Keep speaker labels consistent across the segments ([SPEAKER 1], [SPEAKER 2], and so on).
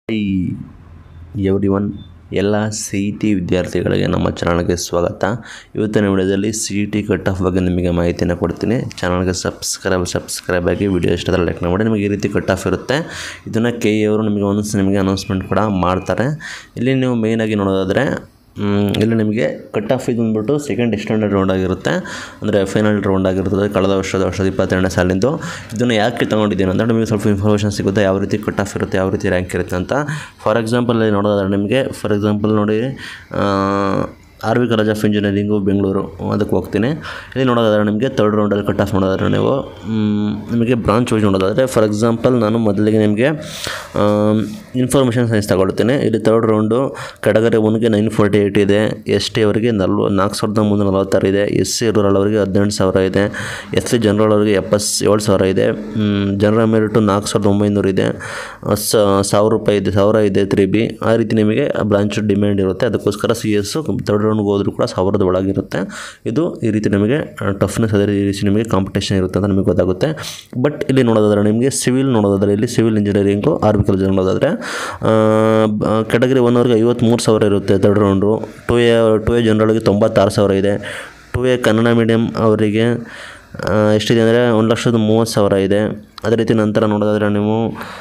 [SPEAKER 1] high everyone ಎಲ್ಲ C E T ವಿದ್ಯಾರ್ಥಿಗಳಿಗೆ ನಮ್ಮ ಚಾನಲ್ಗೆ ಸ್ವಾಗತ ಇವತ್ತಿನ ವಿಡಿಯೋದಲ್ಲಿ C E T cut off ಬಗ್ಗೆ ನಿಮಗೆ ಮಾಹಿತಿನ ಕೊಡ್ತೀನಿ ಚಾನಲ್ಗೆ ಸಬ್ಸ್ಕ್ರೈಬ್ ಸಬ್ಸ್ಕ್ರೈಬ್ ಆಗಿ ವಿಡಿಯೋ ಇಷ್ಟದಲ್ಲಿ ಲೈಕ್ ಮಾಡಿ ನಿಮಗೆ ಈ ರೀತಿ ಕಟ್ ಆಫ್ ಇರುತ್ತೆ ಇದನ್ನು ಕೆ ಇ ಅವರು ನಿಮಗೆ ಒಂದೊಂದು ನಿಮಗೆ ಅನೌನ್ಸ್ಮೆಂಟ್ ಕೂಡ ಮಾಡ್ತಾರೆ ಇಲ್ಲಿ ನೀವು ಮೇಯ್ನಾಗಿ ನೋಡೋದಾದರೆ ಮ್, ಇಲ್ಲಿ ನಿಮಗೆ ಕಟ್ ಆಫ್ ಇದು ಬಂದ್ಬಿಟ್ಟು ಸೆಕೆಂಡ್ ಎಕ್ಸ್ಟೆಂಡೆಡ್ ರೌಂಡ್ ಆಗಿರುತ್ತೆ ಅಂದರೆ ಫೈನಲ್ ರೌಂಡ್ ಆಗಿರ್ತದೆ ಕಳೆದ ವರ್ಷದ ವರ್ಷದ ಇಪ್ಪತ್ತೆರಡನೇ ಸಾಲಿಂದು ಇದನ್ನು ಯಾಕೆ ತೊಗೊಂಡಿದ್ದೀನಿ ಅಂದರೆ ನಿಮಗೆ ಸ್ವಲ್ಪ ಇನ್ಫಾರ್ಮೇಷನ್ ಸಿಗುತ್ತೆ ಯಾವ ರೀತಿ ಕಟ್ ಆಫ್ ಇರುತ್ತೆ ಯಾವ ರೀತಿ ರ್ಯಾಂಕ್ ಇರುತ್ತೆ ಅಂತ ಫಾರ್ ಎಕ್ಸಾಂಪಲ್ ಇಲ್ಲಿ ನೋಡೋದಾದ್ರೆ ನಿಮಗೆ ಫಾರ್ ಎಕ್ಸಾಂಪಲ್ ನೋಡಿ R V college of engineering Bengaluru ಅದಕ್ಕೆ ಹೋಗ್ತೀನಿ ಇಲ್ಲಿ ನೋಡೋದಾದ್ರೆ ನಿಮಗೆ ತರ್ಡ್ ರೌಂಡಲ್ಲಿ ಕಟ್ ಆಫ್ ನೋಡೋದಾದ್ರೆ ನೀವು ಮ್, ನಿಮಗೆ ಬ್ರಾಂಚ್ ವೈಸ್ ನೋಡೋದಾದರೆ ಫಾರ್ ಎಕ್ಸಾಂಪಲ್ ನಾನು ಮೊದಲಿಗೆ ನಿಮಗೆ ಇನ್ಫಾರ್ಮೇಷನ್ ಸೈನ್ಸ್ ತಗೊಳ್ತೀನಿ ಇಲ್ಲಿ ತರ್ಡ್ ರೌಂಡು ಕೆಟಗರಿ ಒನ್ಗೆ ನೈನ್ ಫೋರ್ಟಿ ಏಯ್ಟ್ ಇದೆ ಎಸ್ ಟಿ ಅವರಿಗೆ ನಲ್ವ ನಾಲ್ಕು ಸಾವಿರದ ಮುನ್ನೂರ ನಲವತ್ತಾರು ಇದೆ ಎಸ್ ಸಿ ರೂರಲ್ ಅವರಿಗೆ ಹದಿನೆಂಟು ಸಾವಿರ ಇದೆ ಎಸ್ ಸಿ ಜನರಲ್ ಅವರಿಗೆ ಎಪ್ಪತ್ತು ಏಳು ಸಾವಿರ ಇದೆ ಜನರಲ್ ಮೆರಿಟು ನಾಲ್ಕು ಸಾವಿರದ ಒಂಬೈನೂರು ಇದೆ ಸ ಸಾವಿರ ರೂಪಾಯಿ ಇದೆ ಸಾವಿರ ಇದೆ ತ್ರೀ ಬಿ ಆ ರೀತಿ ನಿಮಗೆ ಬ್ರಾಂಚ್ ಡಿಮ್ಯಾಂಡ್ ಇರುತ್ತೆ ಅದಕ್ಕೋಸ್ಕರ ಸಿ ಎಸ್ ತರ್ಡ್ ರೌಂಡ್ಗೆ ಹೋದರೂ ಕೂಡ ಸಾವಿರದ ಒಳಗಿರುತ್ತೆ ಇದು ಈ ರೀತಿ ನಿಮಗೆ ಟಫ್ನೆಸ್ ಅದೇ ರೀತಿ ನಿಮಗೆ ಕಾಂಪಿಟೇಷನ್ ಇರುತ್ತೆ ಅಂತ ನಿಮಗೆ ಗೊತ್ತಾಗುತ್ತೆ ಬಟ್ ಇಲ್ಲಿ ನೋಡೋದಾದ್ರೆ ನಿಮಗೆ ಸಿವಿಲ್ ನೋಡೋದಾದ್ರೆ ಇಲ್ಲಿ civil engineering R B college ನೋಡೋದಾದರೆ ಕೆಟಗರಿ ಒನ್ವರೆಗೆ ಐವತ್ತ್ಮೂರು ಸಾವಿರ ಇರುತ್ತೆ third round two A two A ಜನರಲ್ಗೆ ತೊಂಬತ್ತಾರು ಸಾವಿರ ಇದೆ ಟು ಎ ಕನ್ನಡ ಮೀಡಿಯಮ್ ಅವರಿಗೆ ಆ, ಎಷ್ಟಿದೆ ಅಂದರೆ ಒಂದು ಲಕ್ಷದ ಮೂವತ್ತು ಸಾವಿರ ಇದೆ ಅದೇ ರೀತಿ ನಂತರ ನೋಡೋದಾದರೆ ನೀವು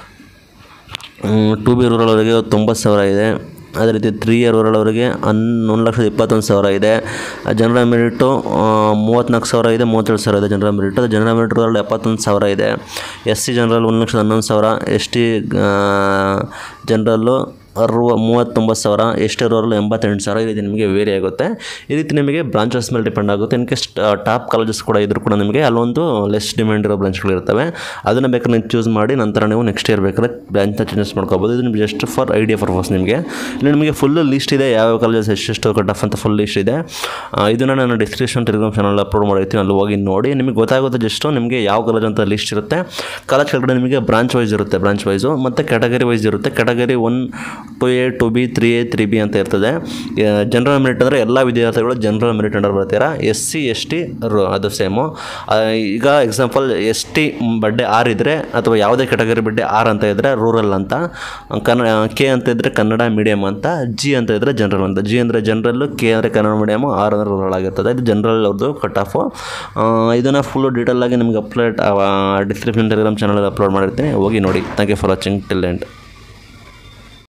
[SPEAKER 1] ಟು ಬಿ ರೂರಲ್ ಅವರಿಗೆ ತೊಂಬತ್ತು ಸಾವಿರ ಇದೆ ಅದೇ ರೀತಿ ತ್ರೀ ಇಯರ್ ರೂರಲ್ ಅವರಿಗೆ ಹನ್ ಒಂದು ಲಕ್ಷದ ಇಪ್ಪತ್ತೊಂದು ಸಾವಿರ ಇದೆ ಜನರಲ್ ಮೆರಿಟು ಮೂವತ್ತ್ನಾಲ್ಕು ಸಾವಿರ ಇದೆ ಮೂವತ್ತೇಳು ಸಾವಿರ ಇದೆ ಜನರಲ್ ಮೆರಿಟ್ ಅದು ಜನರಲ್ ಮೆರಿಟ್ ರೂರಲ್ ಎಪ್ಪತ್ತೊಂದು ಸಾವಿರ ಇದೆ ಎಸ್ ಸಿ ಜನರಲ್ ಒಂದು ಲಕ್ಷದ ಹನ್ನೊಂದು ಸಾವಿರ ಎಸ್ ಟಿ ಜನರಲ್ಲು ಅರುವ ಮೂವತ್ತೊಂಬತ್ತು ಸಾವಿರ ಎಷ್ಟೇ ರೋರಲ್ ಎಂಬತ್ತೆಂಟು ಸಾವಿರ ಈ ರೀತಿ ನಿಮಗೆ ವೇರಿ ಆಗುತ್ತೆ ಈ ರೀತಿ ನಿಮಗೆ ಬ್ರಾಂಚಸ್ ಮೇಲೆ ಡಿಪೆಂಡ್ ಆಗುತ್ತೆ ಇನ್ ಕೇಸ್ ಟಾಪ್ ಕಾಲೇಜಸ್ ಕೂಡ ಇದ್ರೂ ಕೂಡ ನಿಮಗೆ ಅಲ್ಲೊಂದು ಲೆಸ್ ಡಿಮ್ಯಾಂಡ್ ಇರೋ ಬ್ರಾಂಚ್ಗಳು ಇರ್ತವೆ ಅದನ್ನು ಬೇಕಾದ್ರೆ ನೀವು ಚೂಸ್ ಮಾಡಿ ನಂತರ ನೀವು ನೆಕ್ಸ್ಟ್ ಇಯರ್ ಬೇಕಾದ್ರೆ ಬ್ರಾಂಚ್ನ ಚೇಂಜಸ್ ಮಾಡ್ಕೋಬೋದು ಇದು ನಿಮಗೆ ಜಸ್ಟ್ ಫಾರ್ ಐಡಿಯಾ ಪರ್ಪಸ್ ನಿಮಗೆ ಇಲ್ಲಿ ನಿಮಗೆ ಫುಲ್ ಲಿಸ್ಟ್ ಇದೆ ಯಾವ ಕಾಲೇಜಸ್ ಎಷ್ಟೆಷ್ಟು ಕಟ್ ಆಫ್ ಅಂತ ಫುಲ್ ಲಿಸ್ಟ್ ಇದೆ ಆ, ಇದನ್ನು ನಾನು ಡಿಸ್ಕ್ರಿಪ್ಷನ್ ಟೆಲಿಗ್ರಾಮ್ ಚಾನಲ್ ಅಪ್ಲೋಡ್ ಮಾಡಿರ್ತೀನಿ ಅಲ್ಲಿ ಹೋಗಿ ನೋಡಿ ನಿಮಗೆ ಗೊತ್ತಾಗುತ್ತೆ ಜಸ್ಟು ನಿಮಗೆ ಯಾವ ಕಾಲೇಜ್ ಅಂತ ಲಿಸ್ಟ್ ಇರುತ್ತೆ ಕಾಲೇಜ್ ಕೆಳಗಡೆ ನಿಮಗೆ ಬ್ರಾಂಚ್ ವೈಸ್ ಇರುತ್ತೆ ಬ್ರಾಂಚ್ ವೈಸು ಮತ್ತು ಕ್ಯಾಟಗರಿ ವೈಸ್ ಇರುತ್ತೆ category one two A two B three A three B ಅಂತ ಇರ್ತದೆ ಜನರಲ್ ಮೆರಿಟ್ ಅಂದರೆ ಎಲ್ಲ ವಿದ್ಯಾರ್ಥಿಗಳು ಜನರಲ್ ಮೆರಿಟ್ ಅಂಡರ್ ಬರ್ತೀರಾ ಎಸ್ ಸಿ ಎಸ್ ಟಿ ಅದು ಸೇಮು ಈಗ ಎಕ್ಸಾಂಪಲ್ ಎಸ್ ಟಿ ಬಡ್ಡೆ ಆರ್ ಇದ್ದರೆ ಅಥವಾ ಯಾವುದೇ ಕ್ಯಾಟಗರಿ ಬಡ್ಡೆ ಆರ್ ಅಂತ ಇದ್ದರೆ ರೂರಲ್ ಅಂತ ಕನ್ನಡ ಕೆ ಅಂತ ಇದ್ದರೆ ಕನ್ನಡ ಮೀಡಿಯಮ್ ಅಂತ ಜಿ ಅಂತ ಇದ್ದರೆ ಜನರಲ್ ಅಂತ ಜಿ ಅಂದರೆ ಜನರಲ್ಲು ಕೆ ಅಂದರೆ ಕನ್ನಡ ಮೀಡಿಯಮು ಆರ್ ಅಂದರೆ ರೂರಲ್ ಆಗಿರ್ತದೆ ಇದು ಜನರಲ್ ಅವ್ರದ್ದು ಕಟ್ ಆಫು ಇದನ್ನು ಫುಲ್ಲು ಡೀಟೇಲ್ ಆಗಿ ನಿಮಗೆ ಅಪ್ಲೋಡ್ ಡಿಸ್ಕ್ರಿಪ್ಷನ್ ಟೆಲಿಗ್ರಾಮ್ ಚಾನಲಲ್ಲಿ ಅಪ್ಲೋಡ್ ಮಾಡಿರ್ತೀನಿ ಹೋಗಿ ನೋಡಿ thank you for watching till end